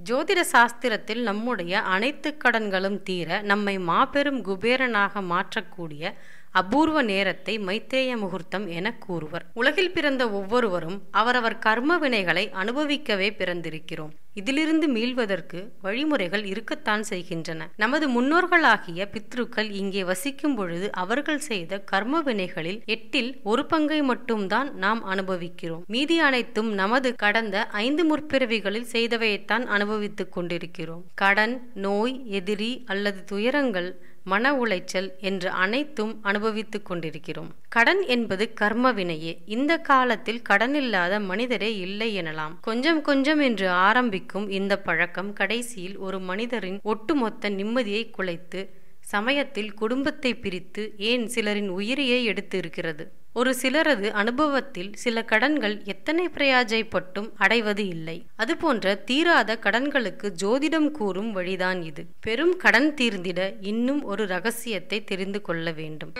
ஜோதிட சாஸ்திரத்தில் நம்முடைய அனைத்து கடன்களும் தீர நம்மை மாபெரும் குபேரனாக மாற்றக்கூடிய அபூர்வ நேரத்தை மைத்தேய முகூர்த்தம் என கூறுவர் உலகில் பிறந்த ஒவ்வொருவரும் அவரவர் கர்ம வினைகளை அனுபவிக்கவே பிறந்திருக்கிறோம் இதிலிருந்து மீள்வதற்கு வழிமுறைகள் இருக்கத்தான் செய்கின்றன நமது முன்னோர்களாகிய பித்ருக்கள் இங்கே வசிக்கும் பொழுது அவர்கள் செய்த கர்ம வினைகளில் எட்டில் ஒரு பங்கை மட்டும்தான் நாம் அனுபவிக்கிறோம் மீதி அனைத்தும் நமது கடந்த ஐந்து முற்பிறவிகளில் செய்தவையைத்தான் அனுபவித்துக் கொண்டிருக்கிறோம் கடன் நோய் எதிரி அல்லது துயரங்கள் மன உளைச்சல் என்று அனைத்தும் அனுபவித்துக் கொண்டிருக்கிறோம் கடன் என்பது கர்ம வினையே இந்த காலத்தில் கடன் இல்லாத மனிதரே இல்லை எனலாம் கொஞ்சம் கொஞ்சம் என்று ஆரம்பிக்கும் இந்த பழக்கம் கடைசியில் ஒரு மனிதரின் ஒட்டுமொத்த நிம்மதியை குலைத்து சமயத்தில் குடும்பத்தை பிரித்து ஏன் சிலரின் உயிரையே எடுத்து இருக்கிறது ஒரு சிலரது அனுபவத்தில் சில கடன்கள் எத்தனை பிரயாஜைப்பட்டும் அடைவது இல்லை அதுபோன்ற தீராத கடன்களுக்கு ஜோதிடம் கூறும் வழிதான் இது பெரும் கடன் தீர்ந்திட இன்னும் ஒரு ரகசியத்தை தெரிந்து கொள்ள வேண்டும்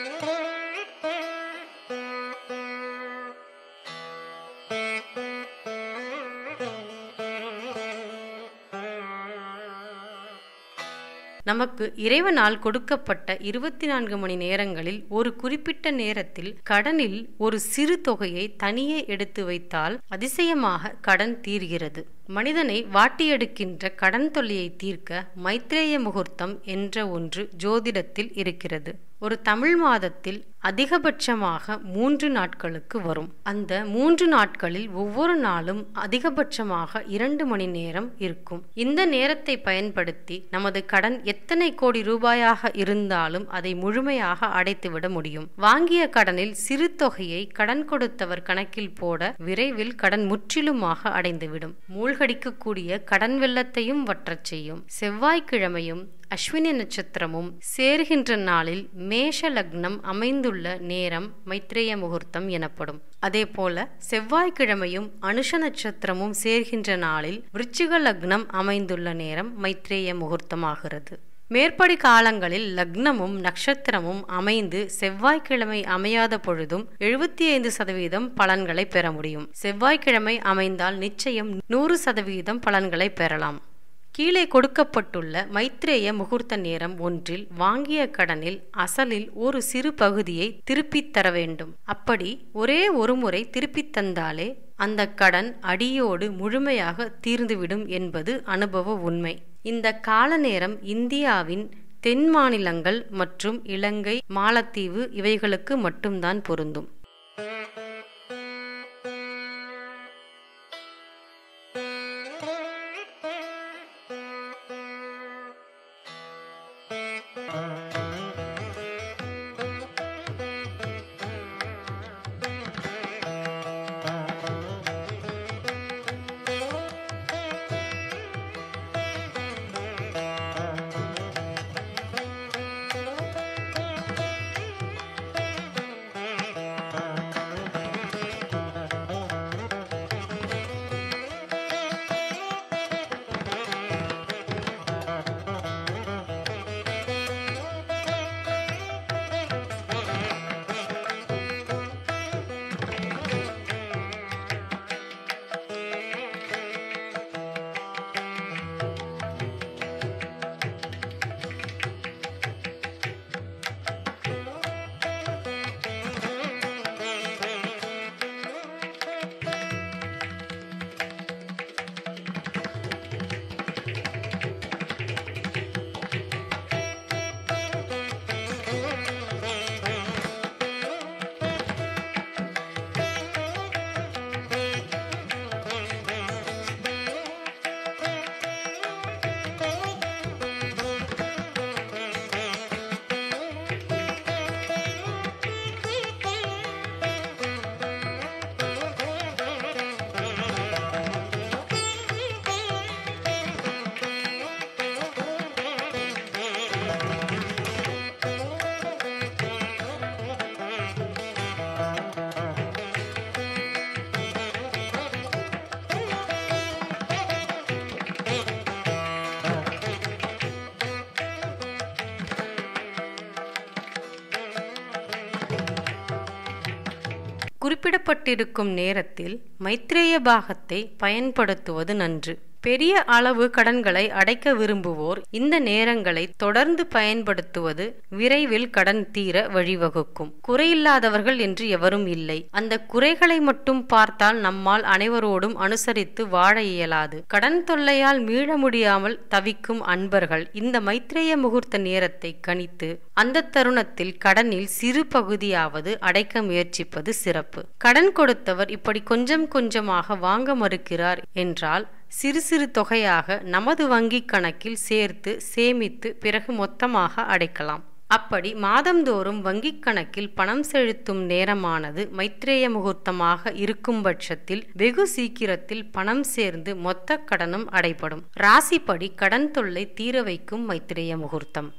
நமக்கு இறைவனால் கொடுக்கப்பட்ட இருபத்தி நான்கு மணி நேரங்களில் ஒரு குறிப்பிட்ட நேரத்தில் கடனில் ஒரு சிறு தொகையை தனியே எடுத்து வைத்தால் அதிசயமாக கடன் தீர்கிறது மனிதனை வாட்டியெடுக்கின்ற கடன் தொல்லையை தீர்க்க மைத்ரேய முகூர்த்தம் என்ற ஒன்று ஜோதிடத்தில் இருக்கிறது ஒரு தமிழ் மாதத்தில் அதிகபட்சமாக மூன்று நாட்களுக்கு வரும் அந்த மூன்று நாட்களில் ஒவ்வொரு நாளும் அதிகபட்சமாக இரண்டு மணி நேரம் இருக்கும் இந்த நேரத்தை பயன்படுத்தி நமது கடன் எத்தனை கோடி ரூபாயாக இருந்தாலும் அதை முழுமையாக அடைத்துவிட முடியும் வாங்கிய கடனில் சிறு தொகையை கடன் கொடுத்தவர் கணக்கில் போட விரைவில் கடன் முற்றிலுமாக அடைந்துவிடும் மூழ்கடிக்கக்கூடிய கடன் வெள்ளத்தையும் வற்றச் செய்யும் செவ்வாய்க்கிழமையும் அஸ்வினி நட்சத்திரமும் சேர்கின்ற நாளில் மேஷ லக்னம் அமைந்துள்ள நேரம் மைத்ரேய முகூர்த்தம் எனப்படும் அதேபோல செவ்வாய்க்கிழமையும் அனுஷ நட்சத்திரமும் சேர்கின்ற நாளில் விருச்சிக லக்னம் அமைந்துள்ள நேரம் மைத்ரேய முகூர்த்தமாகிறது மேற்படி காலங்களில் லக்னமும் நட்சத்திரமும் அமைந்து செவ்வாய்க்கிழமை அமையாத பொழுதும் எழுபத்தி ஐந்து சதவீதம் பலன்களை பெற முடியும் செவ்வாய்க்கிழமை அமைந்தால் நிச்சயம் நூறு சதவீதம் பலன்களை பெறலாம் கீழே கொடுக்கப்பட்டுள்ள மைத்ரேய முகூர்த்த நேரம் ஒன்றில் வாங்கிய கடனில் அசலில் ஒரு சிறு பகுதியை திருப்பித் தர வேண்டும் அப்படி ஒரே ஒரு முறை திருப்பித் தந்தாலே அந்த கடன் அடியோடு முழுமையாக தீர்ந்துவிடும் என்பது அனுபவ உண்மை இந்த கால நேரம் இந்தியாவின் தென் மாநிலங்கள் மற்றும் இலங்கை மாலத்தீவு இவைகளுக்கு மட்டும்தான் பொருந்தும் குறிப்பிடப்பட்டிருக்கும் நேரத்தில் மைத்ரேய பாகத்தை பயன்படுத்துவது நன்று பெரிய அளவு கடன்களை அடைக்க விரும்புவோர் இந்த நேரங்களை தொடர்ந்து பயன்படுத்துவது விரைவில் கடன் தீர வழிவகுக்கும் குறையில்லாதவர்கள் என்று எவரும் இல்லை அந்த குறைகளை மட்டும் பார்த்தால் நம்மால் அனைவரோடும் அனுசரித்து வாழ இயலாது கடன் தொல்லையால் மீள முடியாமல் தவிக்கும் அன்பர்கள் இந்த மைத்ரேய முகூர்த்த நேரத்தை கணித்து அந்த தருணத்தில் கடனில் சிறு பகுதியாவது அடைக்க முயற்சிப்பது சிறப்பு கடன் கொடுத்தவர் இப்படி கொஞ்சம் கொஞ்சமாக வாங்க மறுக்கிறார் என்றால் சிறு சிறு தொகையாக நமது வங்கிக் கணக்கில் சேர்த்து சேமித்து பிறகு மொத்தமாக அடைக்கலாம் அப்படி மாதந்தோறும் வங்கிக் கணக்கில் பணம் செலுத்தும் நேரமானது மைத்ரேய முகூர்த்தமாக இருக்கும் பட்சத்தில் வெகு சீக்கிரத்தில் பணம் சேர்ந்து மொத்த கடனும் அடைபடும் ராசிப்படி கடன் தொல்லை தீர வைக்கும் மைத்ரேய முகூர்த்தம்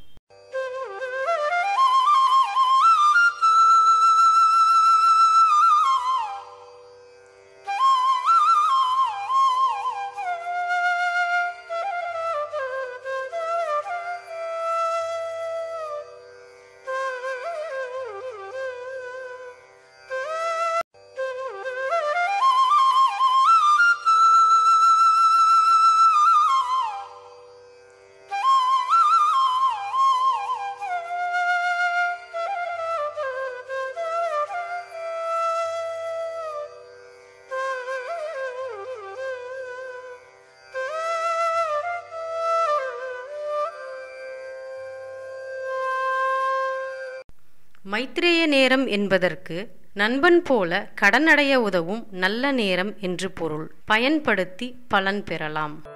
மைத்ரேய நேரம் என்பதற்கு நண்பன் போல கடனடைய உதவும் நல்ல நேரம் என்று பொருள் பயன்படுத்தி பலன் பெறலாம்